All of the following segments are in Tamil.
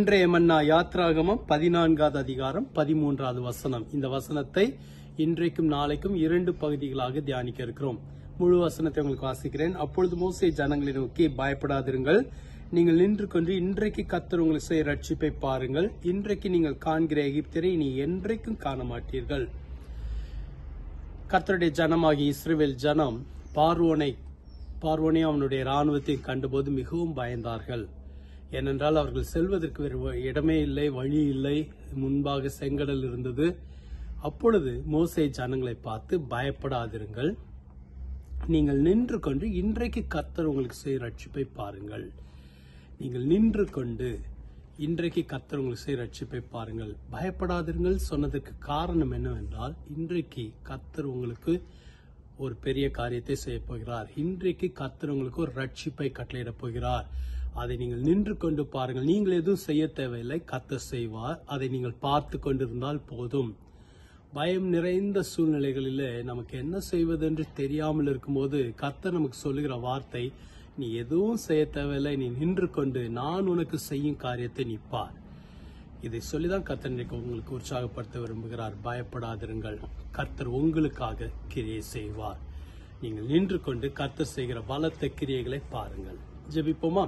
இன்றைய மன்னா யாத்ராகமம் பதினான்காவது அதிகாரம் பதிமூன்றாவது வசனம் இந்த வசனத்தை இன்றைக்கும் நாளைக்கும் இரண்டு பகுதிகளாக தியானிக்க இருக்கிறோம் முழு வசனத்தை உங்களுக்கு வாசிக்கிறேன் அப்பொழுது மோசே ஜனங்களை நோக்கி பயப்படாதிருங்கள் நீங்கள் நின்று கொண்டு இன்றைக்கு கத்தர் உங்களுக்கு செய்ய ரட்சிப்பை பாருங்கள் இன்றைக்கு நீங்கள் காண்கிற எகிப்தரை நீ என்றைக்கும் காண மாட்டீர்கள் கர்த்தருடைய ஜனமாகிய இஸ்ரவேல் ஜனம் பார்வோனை பார்வோனை அவனுடைய இராணுவத்தை கண்டபோது மிகவும் பயந்தார்கள் ஏனென்றால் அவர்கள் செல்வதற்கு வேறு வ- இடமே இல்லை வழி இல்லை முன்பாக செங்கடல் இருந்தது அப்பொழுது மோசே ஜனங்களை பார்த்து பயப்படாதிருங்கள் நீங்கள் நின்று கொண்டு இன்றைக்கு கர்த்தர் உங்களுக்கு செய்ய ரட்சிப்பை பாருங்கள் நீங்கள் நின்று கொண்டு இன்றைக்கு கர்த்தர் உங்களுக்கு செய்ய ரட்சிப்பை பாருங்கள் பயப்படாதிருங்கள் சொன்னதற்கு காரணம் என்னவென்றால் இன்றைக்கு கர்த்தர் உங்களுக்கு ஒரு பெரிய காரியத்தை செய்ய போகிறார் இன்றைக்கு கர்த்தர் உங்களுக்கு ஒரு ரட்சிப்பை கட்டளையிடப் போகிறார் அதை நீங்கள் நின்று கொண்டு பாருங்கள் நீங்கள் எதுவும் செய்ய தேவையில்லை கர்த்தர் செய்வார் அதை நீங்கள் பார்த்து கொண்டிருந்தால் போதும் பயம் நிறைந்த சூழ்நிலைகளிலே நமக்கு என்ன செய்வது என்று தெரியாமல் இருக்கும்போது கர்த்தர் நமக்கு சொல்லுகிற வார்த்தை நீ எதுவும் செய்ய தேவையில்லை நீ நின்று கொண்டு நான் உனக்கு செய்யும் காரியத்தை நீ பார் இதை சொல்லிதான் கர்த்தர் இன்றைக்கு உங்களுக்கு உற்சாகப்படுத்த விரும்புகிறார் பயப்படாதிருங்கள் கர்த்தர் உங்களுக்காக கிரியை செய்வார் நீங்கள் நின்று கொண்டு கர்த்தர் செய்கிற பலத்த கிரியைகளை பாருங்கள் ஜெபிப்போமா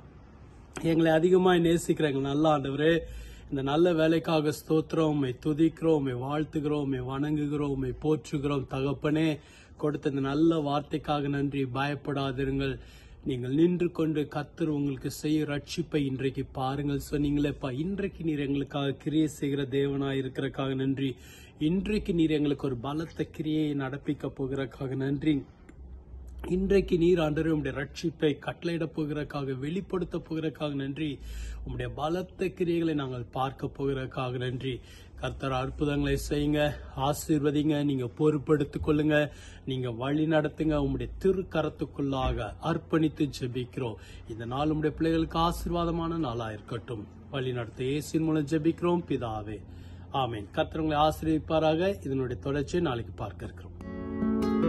எங்களை அதிகமாய் நேசிக்கிற எங்கள் நல்ல ஆண்டவரே இந்த நல்ல வேலைக்காக ஸ்தோத்திரம் உம்மை துதிக்கிறோம் உம்மை வாழ்த்துகிறோம் உம்மை வணங்குகிறோம் உம்மை போற்றுகிறோம் தகப்பனே கொடுத்த இந்த நல்ல வார்த்தைக்காக நன்றி பயப்படாதிருங்கள் நீங்கள் நின்று கொண்டு கத்தர் உங்களுக்கு செய்ய ரட்சிப்பை இன்றைக்கு பாருங்கள் சொன்னீங்களேப்பா இன்றைக்கு நீர் எங்களுக்காக கிரியை செய்கிற தேவனாய் இருக்கிறக்காக நன்றி இன்றைக்கு நீர் எங்களுக்கு ஒரு பலத்த கிரியை நடப்பிக்க போகிறக்காக நன்றி இன்றைக்கு நீர் ஆண்டவரே உம்முடைய ரட்சிப்பை கட்டளையிட போகிறதுக்காக வெளிப்படுத்த போகிறதுக்காக நன்றி உம்முடைய பலத்த கிரியைகளை நாங்கள் பார்க்க போகிறதுக்காக நன்றி கர்த்தர் அற்புதங்களை செய்யுங்க ஆசீர்வதிங்க நீங்க பொறுப்படுத்திக் கொள்ளுங்க நீங்க வழி நடத்துங்க உம்முடைய திருக்கரத்துக்குள்ளாக அர்ப்பணித்து ஜெபிக்கிறோம் இந்த நாள் உம்முடைய பிள்ளைகளுக்கு ஆசீர்வாதமான நாளா இருக்கட்டும் வழி நடத்த இயேசின் மூலம் ஜெபிக்கிறோம் பிதாவே ஆமென் கர்த்தர் உங்களை ஆசீர்வதிப்பாராக இதனுடைய தொடர்ச்சியை நாளைக்கு பார்க்க இருக்கிறோம்